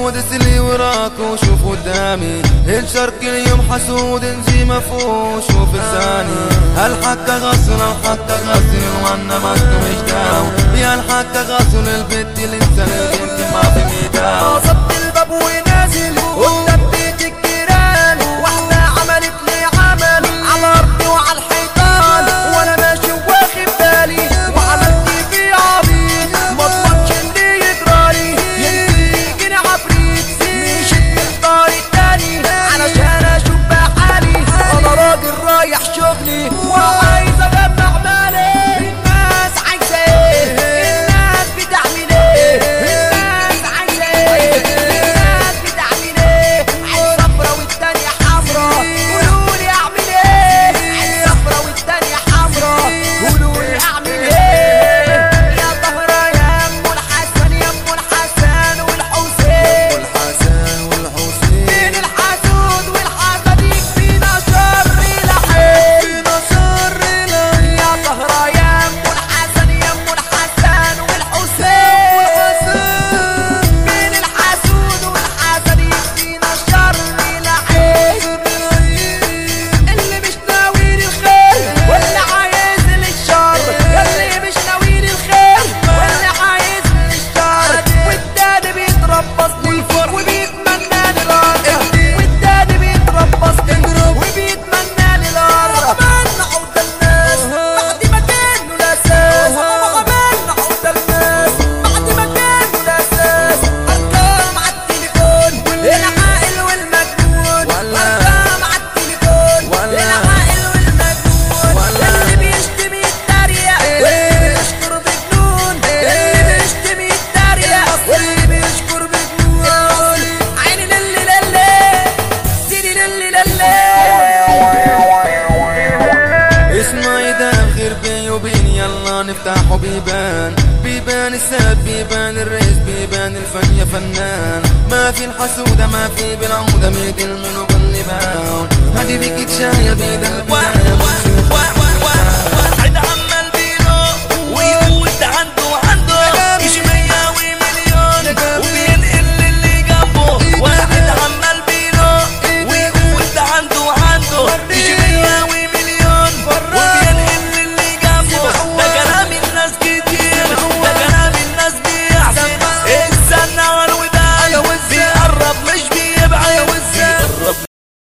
ودس اللي وراك وشوف قدامي الشرق اليوم حسود انجي مفوش وشوف الثاني الحق غسل الحق غسل وانا ما مش داو يا الحق غسل البت اللي انت البنت ما في ميدان صد الباب ونازل قدام بيت الجيران واحدة عملت لي عمل على ارضي وعلى الحيطان وانا ماشي واخد بالي وعملت في عبيط ما اضمنش اللي يجرالي يمكن يجيني عفريت مشيت من دار التاني علشان اشوف بحالي انا راجل رايح شغلي وعايز اجمع مالي الناس عايزه ايه الناس بتعمل ايه الناس عايزه ايه الناس بتعمل ايه عايز صفرة والتانية حمرا قولوا لي اعمل ايه عايز صفرة والتانية حمرا قولوا لي اعمل ايه يا طهرة يا ام الحسن يا ام الحسن والحسين الحسن والحسين بين الحسود والحسد يكفينا شر لحين نصر يا طهرة يا ام الحسن يا ام الحسن والحسين بين الحسود والحسد يكفينا شر لحين اللي مش ناوي الخير واللي عايز للشر اللي مش ناوي الخير واللي عايز للشر والتاني بيتربصني وبيتمنى لي الارض والتاني بيتربصني وبيتمنى لي الارض عملنا عود الناس بعد ما كانوا الاساس عملنا عود الناس بعد ما كانوا الاساس ارقام على التليفون العاقل والمجنون ارقام على التليفون العاقل والمجنون اللي بيشتمي يتريق واللي بيشكر بجنون اللي بيشتمي يتريق واللي بيشكر بجنون عيني للي للي سيدي للي للي اسمع اذا الخير بيني وبين يلا نفتح بيبان بيبان السد بيبان الريس بيبان الفن يا فنان ما في الحسودة ما في بالعودة ميت الملوك اللي باون هدي بيك تشايل بيد البداية